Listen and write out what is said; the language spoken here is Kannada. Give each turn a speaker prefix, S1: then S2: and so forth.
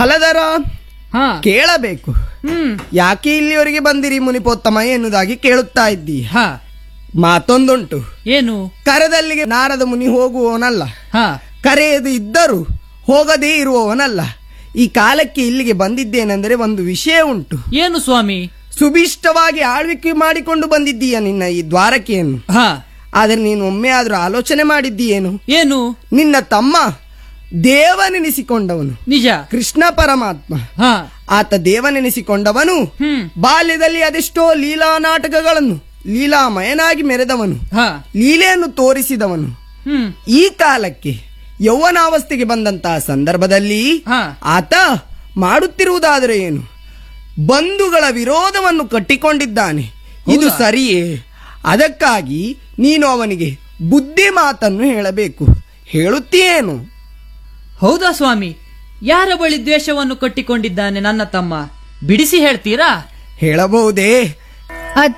S1: ಹಲದರ
S2: ಹಾ
S1: ಕೇಳಬೇಕು
S2: ಹ್ಮ್
S1: ಯಾಕೆ ಇಲ್ಲಿವರೆಗೆ ಬಂದಿರಿ ಮುನಿಪೋತ್ತಮ ಎನ್ನುವುದಾಗಿ ಕೇಳುತ್ತಾ ಇದ್ದೀ
S2: ಹಾ
S1: ಮಾತೊಂದುಂಟು
S2: ಏನು
S1: ಕರೆದಲ್ಲಿಗೆ ನಾರದ ಮುನಿ ಹೋಗುವವನಲ್ಲ
S2: ಹಾ
S1: ಕರೆಯದು ಇದ್ದರೂ ಹೋಗದೇ ಇರುವವನಲ್ಲ ಈ ಕಾಲಕ್ಕೆ ಇಲ್ಲಿಗೆ ಬಂದಿದ್ದೇನೆಂದರೆ ಒಂದು ವಿಷಯ ಉಂಟು
S2: ಏನು ಸ್ವಾಮಿ
S1: ಸುಭಿಷ್ಟವಾಗಿ ಆಳ್ವಿಕೆ ಮಾಡಿಕೊಂಡು ಬಂದಿದ್ದೀಯ ನಿನ್ನ ಈ ದ್ವಾರಕೆಯನ್ನು
S2: ಹಾ
S1: ಆದರೆ ನೀನು ಒಮ್ಮೆ ಆದ್ರೂ ಆಲೋಚನೆ ಮಾಡಿದ್ದೀಯೇನು
S2: ಏನು
S1: ನಿನ್ನ ತಮ್ಮ ದೇವನೆನಿಸಿಕೊಂಡವನು
S2: ನಿಜ
S1: ಕೃಷ್ಣ ಪರಮಾತ್ಮ
S2: ಹಾ
S1: ಆತ ದೇವನೆನಿಸಿಕೊಂಡವನು
S2: ಹ್ಮ್
S1: ಬಾಲ್ಯದಲ್ಲಿ ಅದೆಷ್ಟೋ ಲೀಲಾ ನಾಟಕಗಳನ್ನು ಲೀಲಾಮಯನಾಗಿ ಮೆರೆದವನು
S2: ಹಾ
S1: ಲೀಲೆಯನ್ನು ತೋರಿಸಿದವನು
S2: ಹ್ಮ್
S1: ಈ ಕಾಲಕ್ಕೆ ಯೌವನಾವಸ್ಥೆಗೆ ಬಂದಂತಹ ಸಂದರ್ಭದಲ್ಲಿ
S2: ಹಾ
S1: ಆತ ಮಾಡುತ್ತಿರುವುದಾದರೆ ಏನು ಬಂಧುಗಳ ವಿರೋಧವನ್ನು ಕಟ್ಟಿಕೊಂಡಿದ್ದಾನೆ ಇದು
S2: ಹೌದಾ?
S1: ಸರಿಯೇ ಅದಕ್ಕಾಗಿ ನೀನು ಅವನಿಗೆ ಬುದ್ಧಿ ಮಾತನ್ನು ಹೇಳಬೇಕು ಹೇಳುತ್ತೀಯೇನು
S2: ಹೌದಾ ಸ್ವಾಮಿ ಯಾರ ಬಳಿ ದ್ವೇಷವನ್ನು ಕಟ್ಟಿಕೊಂಡಿದ್ದಾನೆ ನನ್ನ ತಮ್ಮ ಬಿಡಿಸಿ ಹೇಳ್ತೀರಾ
S1: ಹೇಳಬಹುದೇ